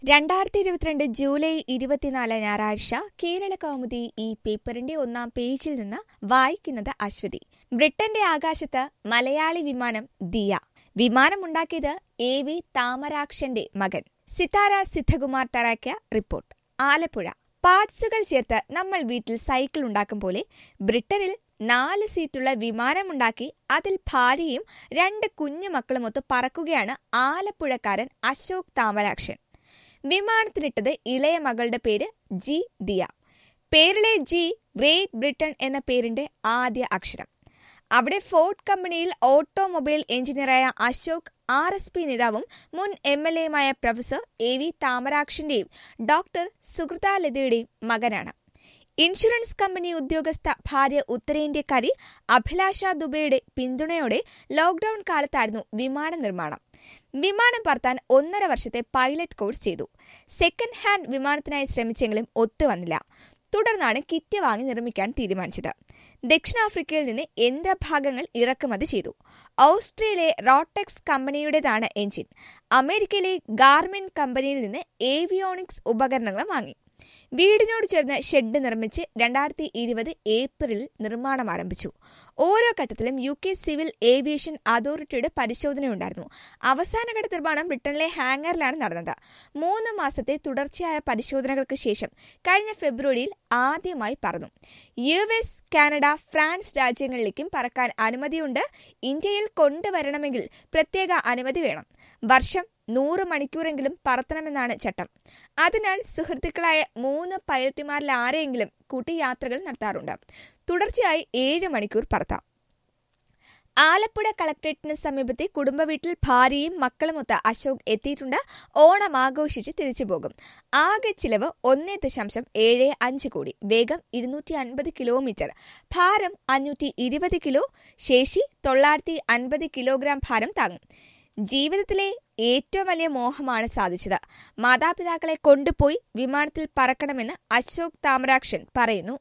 രണ്ടായിരത്തി ഇരുപത്തിരണ്ട് ജൂലൈ ഇരുപത്തിനാല് ഞായറാഴ്ച കേരള കൗമുദി ഈ പേപ്പറിന്റെ ഒന്നാം പേജിൽ നിന്ന് വായിക്കുന്നത് അശ്വതി ബ്രിട്ടന്റെ ആകാശത്ത് മലയാളി വിമാനം ദിയ വിമാനമുണ്ടാക്കിയത് എ വി താമരാക്ഷന്റെ മകൻ സിതാര സിദ്ധകുമാർ തറാക്കിയ റിപ്പോർട്ട് ആലപ്പുഴ പാർട്സുകൾ ചേർത്ത് നമ്മൾ വീട്ടിൽ സൈക്കിൾ ഉണ്ടാക്കും പോലെ ബ്രിട്ടനിൽ നാല് സീറ്റുള്ള വിമാനമുണ്ടാക്കി അതിൽ ഭാര്യയും രണ്ട് കുഞ്ഞുമക്കളുമൊത്ത് പറക്കുകയാണ് ആലപ്പുഴക്കാരൻ അശോക് താമരാക്ഷൻ വിമാനത്തിനിട്ടത് ഇളയ മകളുടെ പേര് ജി ദിയ പേരിലെ ജി ഗ്രേറ്റ് ബ്രിട്ടൻ എന്ന പേരിന്റെ ആദ്യ അക്ഷരം അവിടെ ഫോർഡ് കമ്പനിയിൽ ഓട്ടോമൊബൈൽ എഞ്ചിനീയറായ അശോക് ആർ എസ് പി നേതാവും മുൻ എം എൽ എയുമായ പ്രൊഫസർ എ വി താമരാക്ഷന്റെയും ഡോക്ടർ സുഹൃതാലതയുടെയും മകനാണ് ഇൻഷുറൻസ് കമ്പനി ഉദ്യോഗസ്ഥ ഭാര്യ ഉത്തരേന്ത്യക്കാരി അഭിലാഷ ദുബെയുടെ പിന്തുണയോടെ ലോക്ഡൌൺ കാലത്തായിരുന്നു വിമാന നിർമ്മാണം വിമാനം പറത്താൻ ഒന്നര വർഷത്തെ പൈലറ്റ് കോഴ്സ് ചെയ്തു സെക്കൻഡ് ഹാൻഡ് വിമാനത്തിനായി ശ്രമിച്ചെങ്കിലും ഒത്തുവന്നില്ല തുടർന്നാണ് കിറ്റ് വാങ്ങി നിർമ്മിക്കാൻ തീരുമാനിച്ചത് ദക്ഷിണാഫ്രിക്കയിൽ നിന്ന് യന്ത്രഭാഗങ്ങൾ ഇറക്കുമതി ചെയ്തു ഓസ്ട്രേലിയയിലെ റോട്ടെക്സ് കമ്പനിയുടേതാണ് എഞ്ചിൻ അമേരിക്കയിലെ ഗാർമിൻ കമ്പനിയിൽ നിന്ന് ഏവിയോണിക്സ് ഉപകരണങ്ങൾ വാങ്ങി വീടിനോട് ചേർന്ന് ഷെഡ് നിർമ്മിച്ച് രണ്ടായിരത്തി ഇരുപത് ഏപ്രിലിൽ നിർമ്മാണം ആരംഭിച്ചു ഓരോ ഘട്ടത്തിലും യു കെ സിവിൽ ഏവിയേഷൻ അതോറിറ്റിയുടെ പരിശോധനയുണ്ടായിരുന്നു അവസാനഘട്ട നിർമ്മാണം ബ്രിട്ടനിലെ ഹാങ്ങറിലാണ് നടന്നത് മൂന്ന് മാസത്തെ തുടർച്ചയായ പരിശോധനകൾക്ക് ശേഷം കഴിഞ്ഞ ഫെബ്രുവരിയിൽ ആദ്യമായി പറന്നു യു എസ് കാനഡ ഫ്രാൻസ് രാജ്യങ്ങളിലേക്കും പറക്കാൻ അനുമതിയുണ്ട് ഇന്ത്യയിൽ കൊണ്ടുവരണമെങ്കിൽ പ്രത്യേക അനുമതി വേണം വർഷം നൂറ് മണിക്കൂറെങ്കിലും പറത്തണമെന്നാണ് ചട്ടം അതിനാൽ സുഹൃത്തുക്കളായ മൂന്ന് പൈലറ്റുമാരിൽ ആരെയെങ്കിലും കൂട്ടി യാത്രകൾ നടത്താറുണ്ട് തുടർച്ചയായി ഏഴ് മണിക്കൂർ പറത്താം ആലപ്പുഴ കളക്ടറേറ്റിന് സമീപത്തെ കുടുംബ വീട്ടിൽ ഭാര്യയും മക്കളുമൊത്ത് അശോക് എത്തിയിട്ടുണ്ട് ഓണം ആഘോഷിച്ച് തിരിച്ചു പോകും ആകെ ചിലവ് ഒന്നേ ദശാംശം ഏഴ് അഞ്ച് കോടി വേഗം ഇരുന്നൂറ്റി അൻപത് കിലോമീറ്റർ ഭാരം അഞ്ഞൂറ്റി ഇരുപത് കിലോ ശേഷി തൊള്ളായിരത്തി അൻപത് കിലോഗ്രാം ഭാരം താങ്ങും ജീവിതത്തിലെ ഏറ്റവും വലിയ മോഹമാണ് സാധിച്ചത് മാതാപിതാക്കളെ കൊണ്ടുപോയി വിമാനത്തിൽ പറക്കണമെന്ന് അശോക് താമരാക്ഷൻ പറയുന്നു